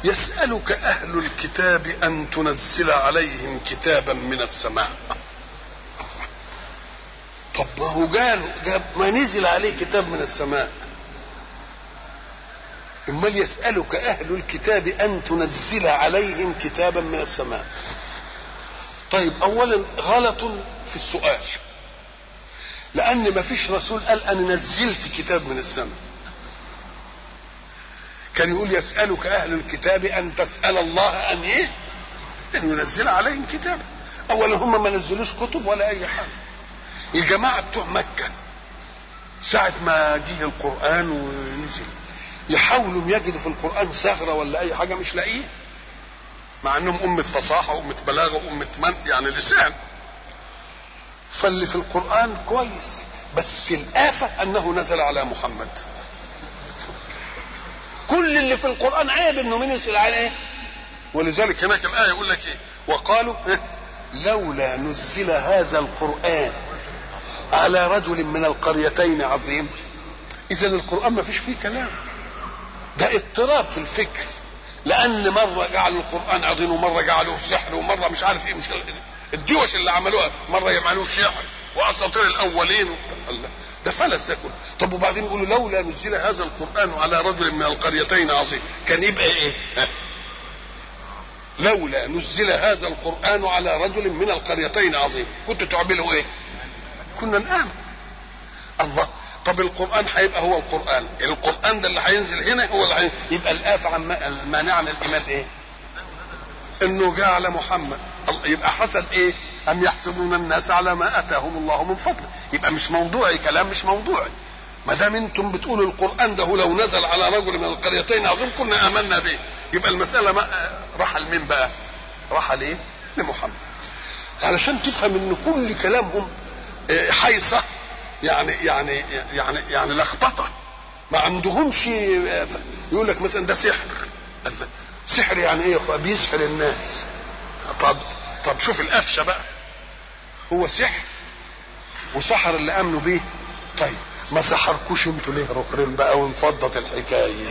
يسألك أهل الكتاب أن تنزل عليهم كتابا من السماء طب ما هو قال جاب ما نزل عليه كتاب من السماء امال يسألك أهل الكتاب أن تنزل عليهم كتابا من السماء طيب أولا غلط في السؤال لأن ما فيش رسول قال أنا نزلت كتاب من السماء كان يقول يسألك أهل الكتاب أن تسأل الله أن إيه؟ أن ينزل عليهم كتابا أولا هم ما نزلوش كتب ولا أي حاجة الجماعة بتوع مكة ساعة ما جه القرآن ونزل يحاولوا يجدوا في القرآن ثغرة ولا أي حاجة مش لاقيه مع انهم أمة فصاحة وأمة بلاغة وأمة من يعني لسان فاللي في القرآن كويس بس الآفة أنه نزل على محمد كل اللي في القرآن عيب انه نزل عليه ولذلك هناك الآية يقول لك ايه وقالوا إيه؟ لولا نزل هذا القرآن على رجل من القريتين عظيم إذا القرآن ما فيش فيه كلام ده اضطراب في الفكر لأن مرة جعلوا القرآن عظيم ومرة جعلوه سحر ومرة مش عارف ايه مش الدوش اللي عملوها مرة يعملوه شعر وأساطير الأولين الله ده فلس ده كله طب وبعدين يقولوا لولا نزل هذا القرآن على رجل من القريتين عظيم كان يبقى ايه لولا نزل هذا القرآن على رجل من القريتين عظيم كنتوا تعملوا ايه كنا نآمن الله طب القرآن هيبقى هو القرآن القرآن ده اللي هينزل هنا هو اللي هينزل. يبقى الآفة عن المانع عن الإيمان ايه انه جاء على محمد يبقى حسد ايه ام يحسدون الناس على ما اتاهم الله من فضله يبقى مش موضوعي كلام مش موضوعي ما دام انتم بتقولوا القران ده لو نزل على رجل من القريتين عظيم كنا امنا به يبقى المساله ما راح لمين بقى راح ليه لمحمد علشان تفهم ان كل كلامهم حيصه يعني يعني يعني يعني لخبطه ما عندهمش يقول لك مثلا ده سحر سحر يعني ايه يا اخويا بيسحر الناس طب طب شوف القفشه بقى هو سحر وسحر اللي امنوا بيه طيب ما سحركوش انتوا ليه ركرين بقى وانفضت الحكايه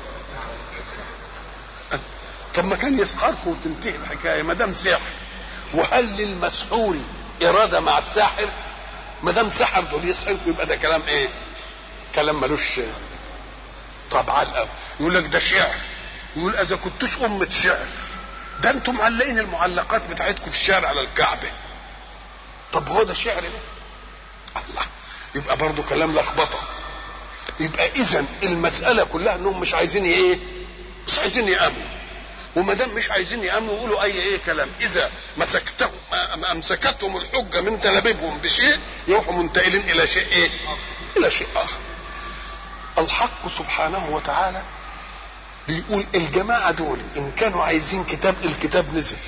طب ما كان يسحركم وتنتهي الحكايه ما دام سحر وهل للمسحور اراده مع الساحر ما دام سحر دول يسحركم يبقى ده كلام ايه كلام ملوش طب على الأول يقول لك ده شعر يقول اذا كنتوش امه شعر ده انتم معلقين المعلقات بتاعتكم في الشارع على الكعبه طب هو ده شعر ده الله يبقى برضه كلام لخبطه يبقى اذا المساله كلها انهم مش عايزين ايه مش عايزين يامنوا وما دام مش عايزين يامنوا يقولوا اي ايه كلام اذا مسكتهم امسكتهم الحجه من تلابيبهم بشيء يروحوا منتقلين الى شيء ايه الى شيء اخر الحق سبحانه وتعالى بيقول الجماعة دول إن كانوا عايزين كتاب الكتاب نزل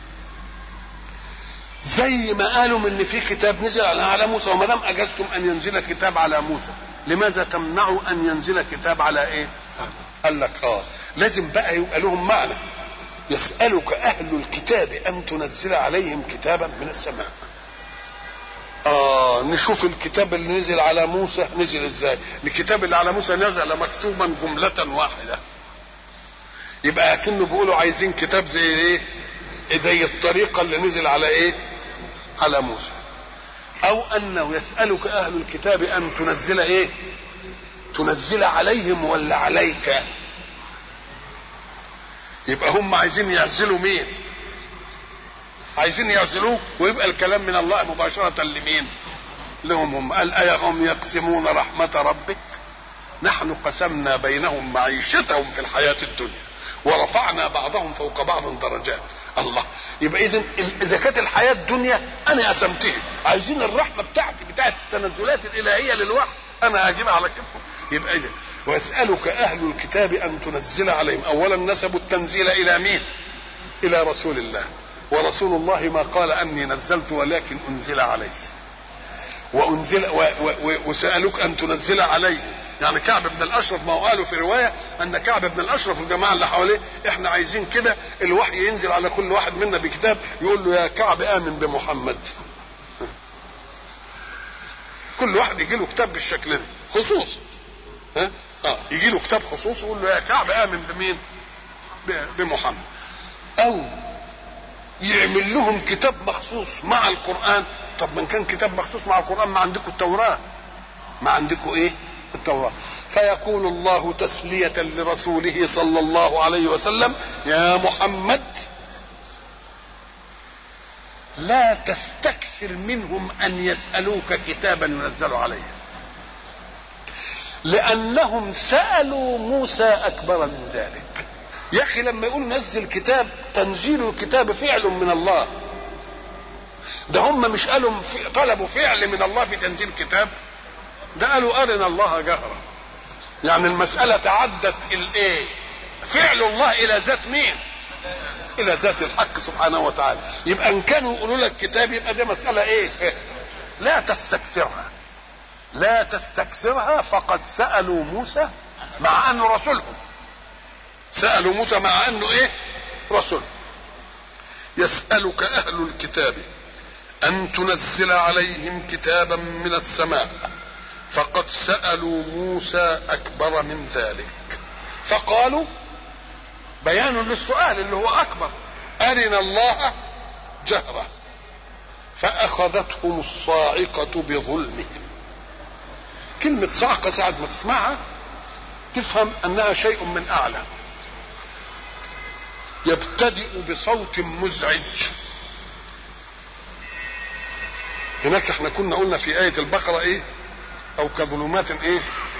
زي ما قالوا ان في كتاب نزل على على موسى وما دام اجزتم ان ينزل كتاب على موسى لماذا تمنعوا ان ينزل كتاب على ايه؟ قال لك اه لازم بقى يبقى لهم معنى يسألك أهل الكتاب أن تنزل عليهم كتابا من السماء آه نشوف الكتاب اللي نزل على موسى نزل ازاي الكتاب اللي على موسى نزل مكتوبا جملة واحدة يبقى اكنه بيقولوا عايزين كتاب زي ايه زي الطريقه اللي نزل على ايه على موسى او انه يسالك اهل الكتاب ان تنزل ايه تنزل عليهم ولا عليك يبقى هم عايزين يعزلوا مين عايزين يعزلوه ويبقى الكلام من الله مباشرة لمين لهم هم قال أيهم يقسمون رحمة ربك نحن قسمنا بينهم معيشتهم في الحياة الدنيا ورفعنا بعضهم فوق بعض درجات الله يبقى اذا اذا كانت الحياه الدنيا انا قسمتها عايزين الرحمه بتاعتي بتاعت التنزلات الالهيه للوحي انا هجيبها على كيفكم يبقى اذا ويسالك اهل الكتاب ان تنزل عليهم اولا نسبوا التنزيل الى مين الى رسول الله ورسول الله ما قال اني نزلت ولكن انزل عليه وانزل و و وسالوك ان تنزل عليه يعني كعب بن الاشرف ما هو قالوا في روايه ان كعب بن الاشرف والجماعه اللي حواليه احنا عايزين كده الوحي ينزل على كل واحد منا بكتاب يقول له يا كعب امن بمحمد كل واحد يجي له كتاب بالشكل ده خصوصا ها اه يجي له كتاب خصوصي يقول له يا كعب امن بمين بمحمد او يعمل لهم كتاب مخصوص مع القران طب من كان كتاب مخصوص مع القران ما عندكم التوراه ما عندكم ايه التوراه فيقول الله تسليه لرسوله صلى الله عليه وسلم يا محمد لا تستكثر منهم ان يسالوك كتابا ينزل عليهم لانهم سالوا موسى اكبر من ذلك يا اخي لما يقول نزل كتاب تنزيل الكتاب فعل من الله ده هم مش قالوا طلبوا فعل من الله في تنزيل كتاب ده قالوا ارنا الله جهرا يعني المساله تعدت الايه فعل الله الى ذات مين الى ذات الحق سبحانه وتعالى يبقى ان كانوا يقولوا لك كتاب يبقى دي مساله ايه لا تستكثرها لا تستكثرها فقد سالوا موسى مع انه رسولهم سالوا موسى مع انه ايه رسول يسالك اهل الكتاب ان تنزل عليهم كتابا من السماء فقد سالوا موسى اكبر من ذلك فقالوا بيان للسؤال اللي هو اكبر ارنا الله جهره فاخذتهم الصاعقه بظلمهم كلمه صعقه ساعه ما تسمعها تفهم انها شيء من اعلى يبتدئ بصوت مزعج هناك احنا كنا قلنا في آية البقرة ايه او كظلمات ايه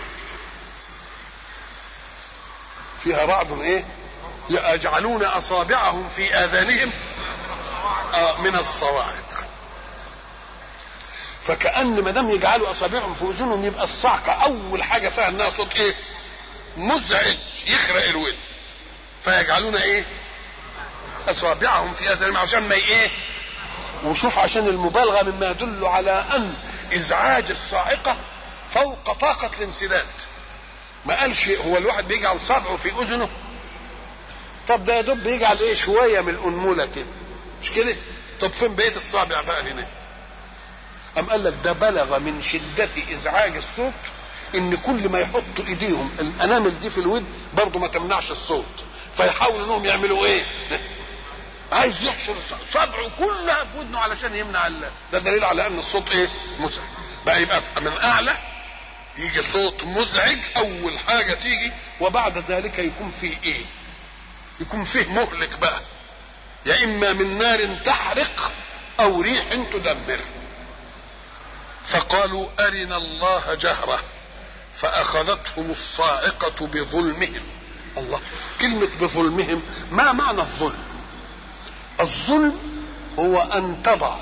فيها رعد ايه يجعلون اصابعهم في اذانهم آه من الصواعق فكأن ما دام يجعلوا اصابعهم في اذنهم يبقى الصعقة اول حاجة فيها انها صوت ايه مزعج يخرق الودن فيجعلون ايه اصابعهم في اذانهم عشان ما ايه وشوف عشان المبالغه مما يدل على ان ازعاج الصاعقه فوق طاقه الانسداد ما قالش هو الواحد بيجعل صبعه في اذنه طب ده يا دوب بيجعل ايه شويه من الانموله كده مش كده طب فين بقيه الصابع بقى هنا أم قال لك ده بلغ من شدة إزعاج الصوت إن كل ما يحطوا إيديهم الأنامل دي في الود برضه ما تمنعش الصوت فيحاولوا إنهم يعملوا إيه؟ عايز يحشر صبعه كلها في ودنه علشان يمنع ال... ده دليل على ان الصوت ايه مزعج بقى يبقى من اعلى يجي صوت مزعج اول حاجه تيجي وبعد ذلك يكون فيه ايه يكون فيه مهلك بقى يا اما من نار تحرق او ريح تدمر فقالوا ارنا الله جهره فاخذتهم الصاعقه بظلمهم الله كلمه بظلمهم ما معنى الظلم الظلم هو ان تضع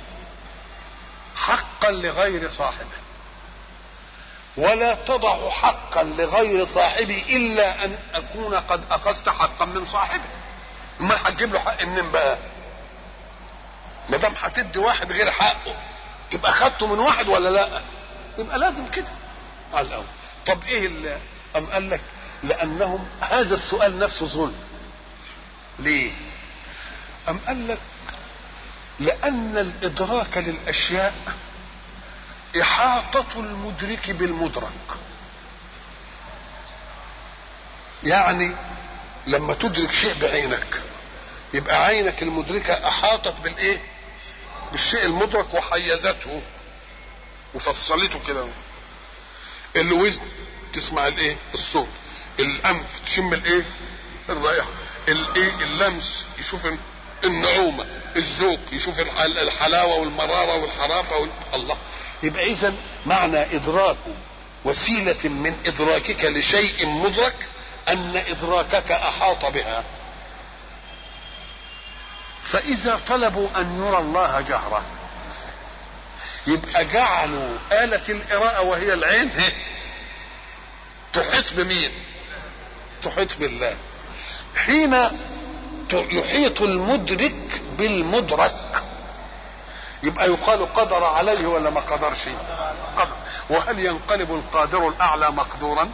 حقا لغير صاحبه ولا تضع حقا لغير صاحبه الا ان اكون قد اخذت حقا من صاحبه ما هتجيب له حق منين بقى ما دام هتدي واحد غير حقه تبقى اخذته من واحد ولا لا يبقى لازم كده على الاول طب ايه اللي ام قال لك لانهم هذا السؤال نفسه ظلم ليه أم قال لك لأن الإدراك للأشياء إحاطة المدرك بالمدرك يعني لما تدرك شيء بعينك يبقى عينك المدركة أحاطت بالإيه؟ بالشيء المدرك وحيزته وفصلته كده الوزن تسمع الايه؟ الصوت الأنف تشم الايه؟ الرائحة الايه؟ اللمس يشوف النعومه الذوق يشوف الحلاوه والمراره والحرافه وال... الله يبقى اذا معنى ادراك وسيله من ادراكك لشيء مدرك ان ادراكك احاط بها فاذا طلبوا ان يرى الله جهره يبقى جعلوا آلة القراءة وهي العين تحيط بمين؟ تحيط بالله حين يحيط المدرك بالمدرك يبقى يقال قدر عليه ولا ما قدرش قدر وهل ينقلب القادر الاعلى مقدورا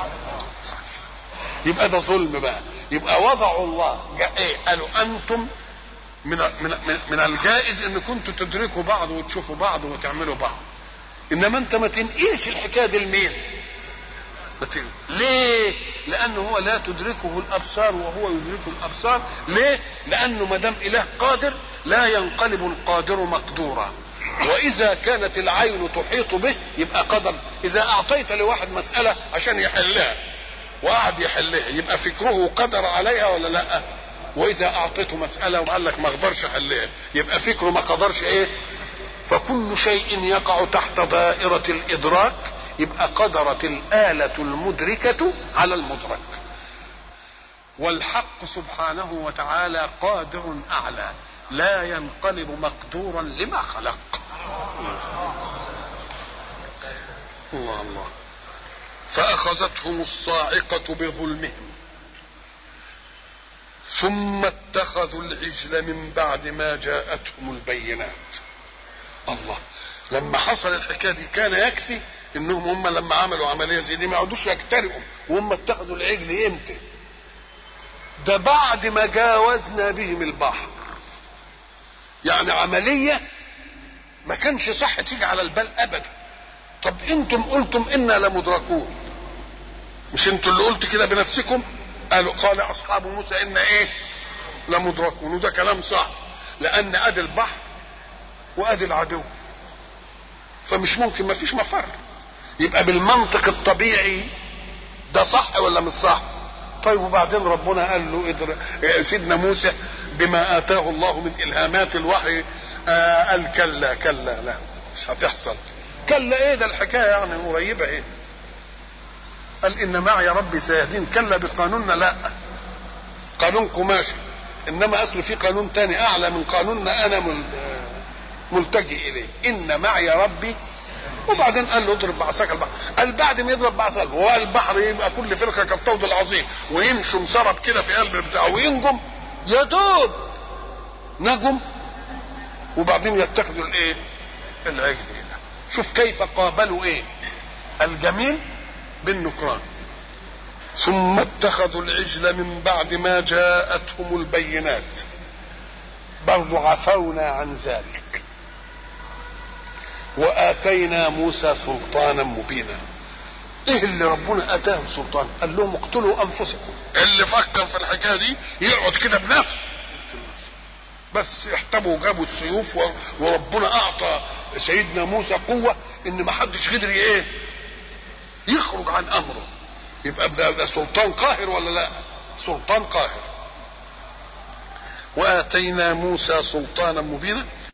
يبقى ده ظلم بقى يبقى وضعوا الله ايه قالوا انتم من من من الجائز ان كنتوا تدركوا بعض وتشوفوا بعض وتعملوا بعض انما انت ما تنقلش الحكايه دي لمين بت- ليه؟ لأنه هو لا تدركه الأبصار وهو يدرك الأبصار، ليه؟ لأنه ما دام إله قادر لا ينقلب القادر مقدورا. وإذا كانت العين تحيط به يبقى قدر، إذا أعطيت لواحد مسألة عشان يحلها وقعد يحلها يبقى فكره قدر عليها ولا لا؟ وإذا أعطيته مسألة وقال لك ما أقدرش أحلها يبقى فكره ما قدرش إيه؟ فكل شيء يقع تحت دائرة الإدراك يبقى قدرت الآلة المدركة على المدرك والحق سبحانه وتعالى قادر أعلى لا ينقلب مقدورا لما خلق الله الله فأخذتهم الصاعقة بظلمهم ثم اتخذوا العجل من بعد ما جاءتهم البينات الله لما حصل الحكايه دي كان يكفي انهم هم لما عملوا عمليه زي دي ما يقعدوش يجترئوا وهم اتخذوا العجل امتى ده بعد ما جاوزنا بهم البحر يعني عمليه ما كانش صح تيجي على البال ابدا طب انتم قلتم انا لمدركون مش انتوا اللي قلت كده بنفسكم قالوا قال اصحاب موسى ان ايه لمدركون وده كلام صح لان ادي البحر وادي العدو فمش ممكن ما فيش مفر يبقى بالمنطق الطبيعي ده صح ولا مش صح طيب وبعدين ربنا قال له ادر... سيدنا موسى بما اتاه الله من الهامات الوحي آه قال كلا كلا لا مش هتحصل كلا ايه ده الحكايه يعني قريبه ايه قال ان معي ربي سيهدين كلا بقانوننا لا قانونكم ماشي انما اصل في قانون تاني اعلى من قانوننا انا مل... ملتجئ اليه ان معي ربي وبعدين قال له اضرب بعصاك البحر قال بعد ما يضرب بعصاك هو البحر يبقى كل فرقه كالطود العظيم ويمشوا مسرب كده في قلب بتاعه وينجم يا دوب نجم وبعدين يتخذوا الايه العجل شوف كيف قابلوا ايه الجميل بالنكران ثم اتخذوا العجل من بعد ما جاءتهم البينات برضو عفونا عن ذلك واتينا موسى سلطانا مبينا ايه اللي ربنا اتاه سلطان قال لهم اقتلوا انفسكم اللي فكر في الحكايه دي يقعد كده بنفسه بس احتبوا وجابوا السيوف و- وربنا اعطى سيدنا موسى قوه ان ما حدش قدر ايه يخرج عن امره يبقى ده, ده سلطان قاهر ولا لا سلطان قاهر واتينا موسى سلطانا مبينا